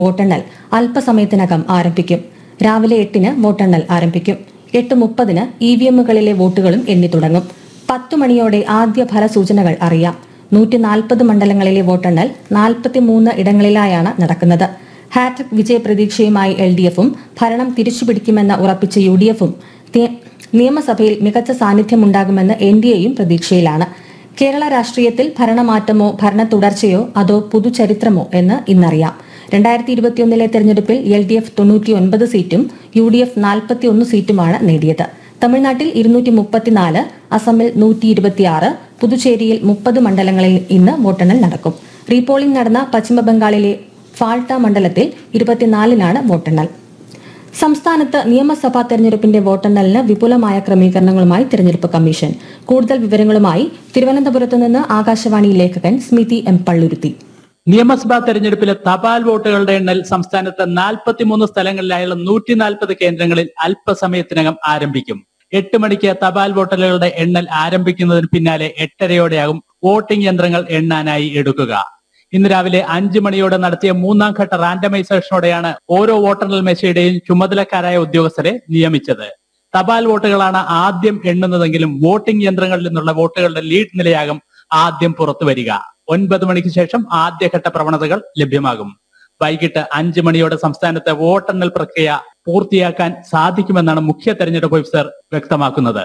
വോട്ടെണ്ണൽ അല്പസമയത്തിനകം ആരംഭിക്കും രാവിലെ എട്ടിന് വോട്ടെണ്ണൽ ആരംഭിക്കും എട്ട് മുപ്പതിന് ഇ വി എമ്മുകളിലെ വോട്ടുകളും എണ്ണി തുടങ്ങും പത്തു മണിയോടെ ആദ്യ ഫലസൂചനകൾ അറിയാം നൂറ്റി നാൽപ്പത് മണ്ഡലങ്ങളിലെ വോട്ടെണ്ണൽ നാൽപ്പത്തിമൂന്ന് ഇടങ്ങളിലായാണ് നടക്കുന്നത് ഹാട്രിക് വിജയപ്രതീക്ഷയുമായി എൽ ഡി എഫും ഭരണം തിരിച്ചുപിടിക്കുമെന്ന് ഉറപ്പിച്ച യു ഡി എഫും നിയമസഭയിൽ മികച്ച സാന്നിധ്യമുണ്ടാകുമെന്ന് എൻ ഡി എയും പ്രതീക്ഷയിലാണ് കേരള രാഷ്ട്രീയത്തിൽ ഭരണമാറ്റമോ ഭരണ തുടർച്ചയോ അതോ പുതുചരിത്രമോ എന്ന് ഇന്നറിയാം രണ്ടായിരത്തി ഇരുപത്തിയൊന്നിലെ തെരഞ്ഞെടുപ്പിൽ എൽ ഡി എഫ് തൊണ്ണൂറ്റിയൊൻപത് സീറ്റും യു ഡി എഫ് നാൽപ്പത്തിയൊന്ന് സീറ്റുമാണ് നേടിയത് തമിഴ്നാട്ടിൽ ഇരുന്നൂറ്റി മുപ്പത്തിനാല് അസമിൽ നൂറ്റി ഇരുപത്തിയാറ് പുതുച്ചേരിയിൽ മുപ്പത് മണ്ഡലങ്ങളിൽ ഇന്ന് വോട്ടെണ്ണൽ നടക്കും റീപോളിംഗ് നടന്ന പശ്ചിമബംഗാളിലെ ഫാൾട്ട മണ്ഡലത്തിൽ ഇരുപത്തിനാലിനാണ് വോട്ടെണ്ണൽ സംസ്ഥാനത്ത് നിയമസഭാ തെരഞ്ഞെടുപ്പിന്റെ വോട്ടെണ്ണലിന് വിപുലമായ ക്രമീകരണങ്ങളുമായി തെരഞ്ഞെടുപ്പ് കമ്മീഷൻ കൂടുതൽ വിവരങ്ങളുമായി തിരുവനന്തപുരത്ത് നിന്ന് ആകാശവാണി ലേഖകൻ സ്മിതി എം പള്ളുരുത്തി നിയമസഭാ തെരഞ്ഞെടുപ്പിലെ തപാൽ വോട്ടുകളുടെ എണ്ണൽ സംസ്ഥാനത്ത് നാൽപ്പത്തിമൂന്ന് സ്ഥലങ്ങളിലായുള്ള നൂറ്റി നാൽപ്പത് കേന്ദ്രങ്ങളിൽ അല്പസമയത്തിനകം ആരംഭിക്കും എട്ട് മണിക്ക് തപാൽ വോട്ടലുകളുടെ എണ്ണൽ ആരംഭിക്കുന്നതിന് പിന്നാലെ എട്ടരയോടെയാകും വോട്ടിംഗ് യന്ത്രങ്ങൾ എണ്ണാനായി എടുക്കുക ഇന്ന് രാവിലെ അഞ്ചു മണിയോടെ നടത്തിയ മൂന്നാം ഘട്ട റാൻഡമൈസേഷനോടെയാണ് ഓരോ വോട്ടെണ്ണൽ മെഷയുടെയും ചുമതലക്കാരായ ഉദ്യോഗസ്ഥരെ നിയമിച്ചത് തപാൽ വോട്ടുകളാണ് ആദ്യം എണ്ണുന്നതെങ്കിലും വോട്ടിംഗ് യന്ത്രങ്ങളിൽ നിന്നുള്ള വോട്ടുകളുടെ ലീഡ് നിലയാകും ആദ്യം പുറത്തു വരിക ഒൻപത് മണിക്ക് ശേഷം ആദ്യഘട്ട പ്രവണതകൾ ലഭ്യമാകും വൈകിട്ട് അഞ്ച് മണിയോടെ സംസ്ഥാനത്തെ വോട്ടെണ്ണൽ പ്രക്രിയ പൂർത്തിയാക്കാൻ സാധിക്കുമെന്നാണ് മുഖ്യ തെരഞ്ഞെടുപ്പ് ഓഫീസർ വ്യക്തമാക്കുന്നത്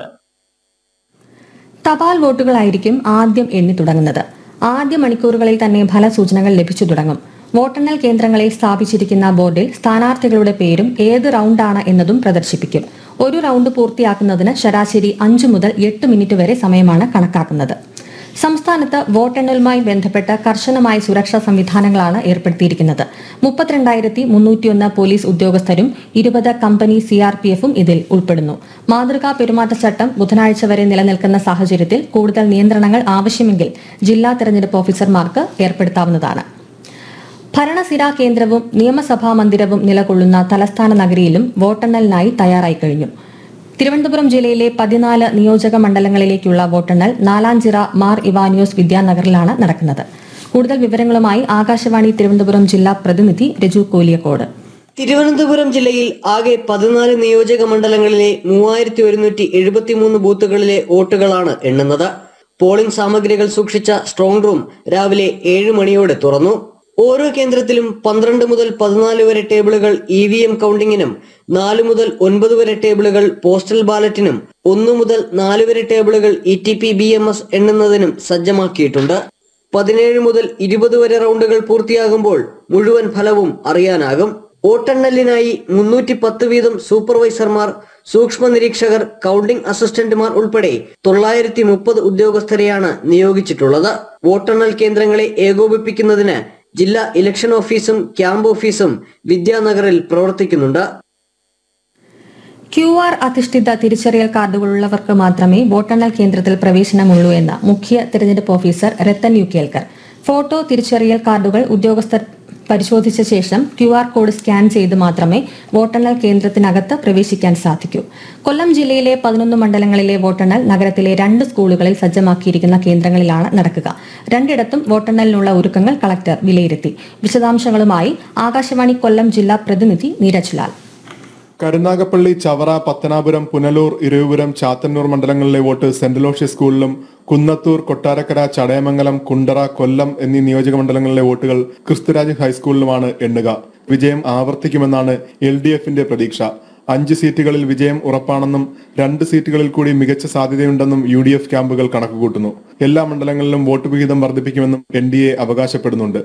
തപാൽ വോട്ടുകളായിരിക്കും ആദ്യം എണ്ണി തുടങ്ങുന്നത് ആദ്യ മണിക്കൂറുകളിൽ തന്നെ ഫലസൂചനകൾ ലഭിച്ചു തുടങ്ങും വോട്ടെണ്ണൽ കേന്ദ്രങ്ങളിൽ സ്ഥാപിച്ചിരിക്കുന്ന ബോർഡിൽ സ്ഥാനാർത്ഥികളുടെ പേരും ഏത് റൗണ്ടാണ് എന്നതും പ്രദർശിപ്പിക്കും ഒരു റൗണ്ട് പൂർത്തിയാക്കുന്നതിന് ശരാശരി അഞ്ചു മുതൽ എട്ട് മിനിറ്റ് വരെ സമയമാണ് കണക്കാക്കുന്നത് സംസ്ഥാനത്ത് വോട്ടെണ്ണലുമായി ബന്ധപ്പെട്ട കർശനമായ സുരക്ഷാ സംവിധാനങ്ങളാണ് ഏർപ്പെടുത്തിയിരിക്കുന്നത് മുപ്പത്തിരണ്ടായിരത്തി മുന്നൂറ്റിയൊന്ന് പോലീസ് ഉദ്യോഗസ്ഥരും ഇരുപത് കമ്പനി സിആർപിഎഫും ഇതിൽ ഉൾപ്പെടുന്നു മാതൃകാ പെരുമാറ്റച്ചട്ടം ബുധനാഴ്ച വരെ നിലനിൽക്കുന്ന സാഹചര്യത്തിൽ കൂടുതൽ നിയന്ത്രണങ്ങൾ ആവശ്യമെങ്കിൽ ജില്ലാ തെരഞ്ഞെടുപ്പ് ഓഫീസർമാർക്ക് ഏർപ്പെടുത്താവുന്നതാണ് ഭരണസിരാ കേന്ദ്രവും നിയമസഭാ മന്ദിരവും നിലകൊള്ളുന്ന തലസ്ഥാന നഗരിയിലും വോട്ടെണ്ണലിനായി തയ്യാറായി കഴിഞ്ഞു തിരുവനന്തപുരം ജില്ലയിലെ പതിനാല് നിയോജക മണ്ഡലങ്ങളിലേക്കുള്ള വോട്ടെണ്ണൽ നാലാഞ്ചിറ മാർ ഇവാനിയോസ് വിദ്യാനഗറിലാണ് നടക്കുന്നത് കൂടുതൽ വിവരങ്ങളുമായി ആകാശവാണി തിരുവനന്തപുരം ജില്ലാ പ്രതിനിധി രജു കോലിയക്കോട് തിരുവനന്തപുരം ജില്ലയിൽ ആകെ പതിനാല് നിയോജക മണ്ഡലങ്ങളിലെ മൂവായിരത്തി ഒരുന്നൂറ്റി എഴുപത്തിമൂന്ന് ബൂത്തുകളിലെ വോട്ടുകളാണ് എണ്ണുന്നത് പോളിംഗ് സാമഗ്രികൾ സൂക്ഷിച്ച സ്ട്രോങ് റൂം രാവിലെ ഏഴ് മണിയോടെ തുറന്നു ഓരോ കേന്ദ്രത്തിലും പന്ത്രണ്ട് മുതൽ പതിനാല് വരെ ടേബിളുകൾ ഇ വി എം കൗണ്ടിങ്ങിനും നാല് മുതൽ ഒൻപത് വരെ ടേബിളുകൾ പോസ്റ്റൽ ബാലറ്റിനും ഒന്നു മുതൽ നാല് വരെ ടേബിളുകൾ E T P B M S എണ്ണുന്നതിനും സജ്ജമാക്കിയിട്ടുണ്ട് പതിനേഴ് മുതൽ ഇരുപത് വരെ റൗണ്ടുകൾ പൂർത്തിയാകുമ്പോൾ മുഴുവൻ ഫലവും അറിയാനാകും വോട്ടെണ്ണലിനായി മുന്നൂറ്റി പത്ത് വീതം സൂപ്പർവൈസർമാർ സൂക്ഷ്മ നിരീക്ഷകർ കൗണ്ടിംഗ് അസിസ്റ്റന്റുമാർ ഉൾപ്പെടെ തൊള്ളായിരത്തി മുപ്പത് ഉദ്യോഗസ്ഥരെയാണ് നിയോഗിച്ചിട്ടുള്ളത് വോട്ടെണ്ണൽ കേന്ദ്രങ്ങളെ ഏകോപിപ്പിക്കുന്നതിന് ജില്ലാ ഇലക്ഷൻ ഓഫീസും ക്യാമ്പ് ഓഫീസും വിദ്യാനഗറിൽ പ്രവർത്തിക്കുന്നുണ്ട് ക്യു ആർ അധിഷ്ഠിത തിരിച്ചറിയൽ കാർഡുകളുള്ളവർക്ക് മാത്രമേ വോട്ടെണ്ണൽ കേന്ദ്രത്തിൽ പ്രവേശനമുള്ളൂ എന്ന് മുഖ്യ തിരഞ്ഞെടുപ്പ് officer Rathan U Kelkar photo തിരിച്ചറിയൽ കാർഡുകൾ ഉദ്യോഗസ്ഥർ പരിശോധിച്ച ശേഷം ക്യു ആർ കോഡ് സ്കാൻ ചെയ്ത് മാത്രമേ വോട്ടെണ്ണൽ കേന്ദ്രത്തിനകത്ത് പ്രവേശിക്കാൻ സാധിക്കൂ കൊല്ലം ജില്ലയിലെ പതിനൊന്ന് മണ്ഡലങ്ങളിലെ വോട്ടെണ്ണൽ നഗരത്തിലെ രണ്ട് സ്കൂളുകളിൽ സജ്ജമാക്കിയിരിക്കുന്ന കേന്ദ്രങ്ങളിലാണ് നടക്കുക രണ്ടിടത്തും വോട്ടെണ്ണലിനുള്ള ഒരുക്കങ്ങൾ കളക്ടർ വിലയിരുത്തി വിശദാംശങ്ങളുമായി ആകാശവാണി കൊല്ലം ജില്ലാ പ്രതിനിധി നീരജ് ലാൽ കരുനാഗപ്പള്ളി ചവറ പത്തനാപുരം പുനലൂർ ഇരവിപുരം ചാത്തന്നൂർ മണ്ഡലങ്ങളിലെ വോട്ട് സെന്റ് ലോഷ്യ സ്കൂളിലും കുന്നത്തൂർ കൊട്ടാരക്കര ചടയമംഗലം കുണ്ടറ കൊല്ലം എന്നീ നിയോജക മണ്ഡലങ്ങളിലെ വോട്ടുകൾ ക്രിസ്തുരാജ് ഹൈസ്കൂളിലുമാണ് എണ്ണുക വിജയം ആവർത്തിക്കുമെന്നാണ് എൽ ഡി എഫിന്റെ പ്രതീക്ഷ അഞ്ച് സീറ്റുകളിൽ വിജയം ഉറപ്പാണെന്നും രണ്ട് സീറ്റുകളിൽ കൂടി മികച്ച സാധ്യതയുണ്ടെന്നും യു ഡി എഫ് ക്യാമ്പുകൾ കണക്കുകൂട്ടുന്നു എല്ലാ മണ്ഡലങ്ങളിലും വോട്ട് വിഹിതം വർദ്ധിപ്പിക്കുമെന്നും എൻ ഡി എ അവകാശപ്പെടുന്നുണ്ട്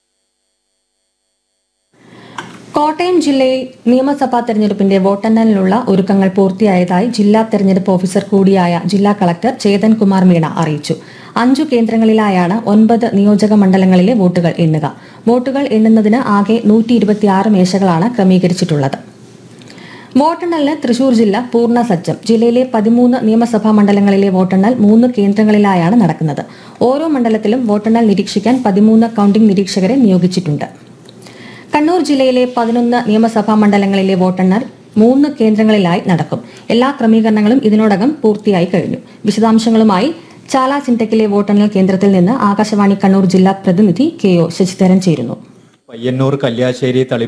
കോട്ടയം ജില്ലയിൽ നിയമസഭാ തെരഞ്ഞെടുപ്പിന്റെ വോട്ടെണ്ണലിനുള്ള ഒരുക്കങ്ങൾ പൂർത്തിയായതായി ജില്ലാ തെരഞ്ഞെടുപ്പ് ഓഫീസർ കൂടിയായ ജില്ലാ കളക്ടർ ചേതൻ കുമാർ മീണ അറിയിച്ചു അഞ്ചു കേന്ദ്രങ്ങളിലായാണ് ഒൻപത് നിയോജക മണ്ഡലങ്ങളിലെ വോട്ടുകൾ എണ്ണുക വോട്ടുകൾ എണ്ണുന്നതിന് ആകെ നൂറ്റി ഇരുപത്തിയാറ് മേശകളാണ് ക്രമീകരിച്ചിട്ടുള്ളത് വോട്ടെണ്ണലിന് തൃശൂർ ജില്ല പൂർണ്ണ സജ്ജം ജില്ലയിലെ പതിമൂന്ന് നിയമസഭാ മണ്ഡലങ്ങളിലെ വോട്ടെണ്ണൽ മൂന്ന് കേന്ദ്രങ്ങളിലായാണ് നടക്കുന്നത് ഓരോ മണ്ഡലത്തിലും വോട്ടെണ്ണൽ നിരീക്ഷിക്കാൻ പതിമൂന്ന് കൌണ്ടിംഗ് നിരീക്ഷകരെ നിയോഗിച്ചിട്ടുണ്ട് കണ്ണൂർ ജില്ലയിലെ പതിനൊന്ന് നിയമസഭാ മണ്ഡലങ്ങളിലെ വോട്ടെണ്ണൽ മൂന്ന് കേന്ദ്രങ്ങളിലായി നടക്കും എല്ലാ ക്രമീകരണങ്ങളും ഇതിനോടകം പൂർത്തിയായി കഴിഞ്ഞു വിശദാംശങ്ങളുമായി ചാല ചിന്തക്കിലെ വോട്ടെണ്ണൽ കേന്ദ്രത്തിൽ നിന്ന് ആകാശവാണി കണ്ണൂർ ജില്ലാ പ്രതിനിധി കെ ഒ ശശിധരൻ ചേരുന്നു പയ്യന്നൂർ കല്യാശ്ശേരി തളി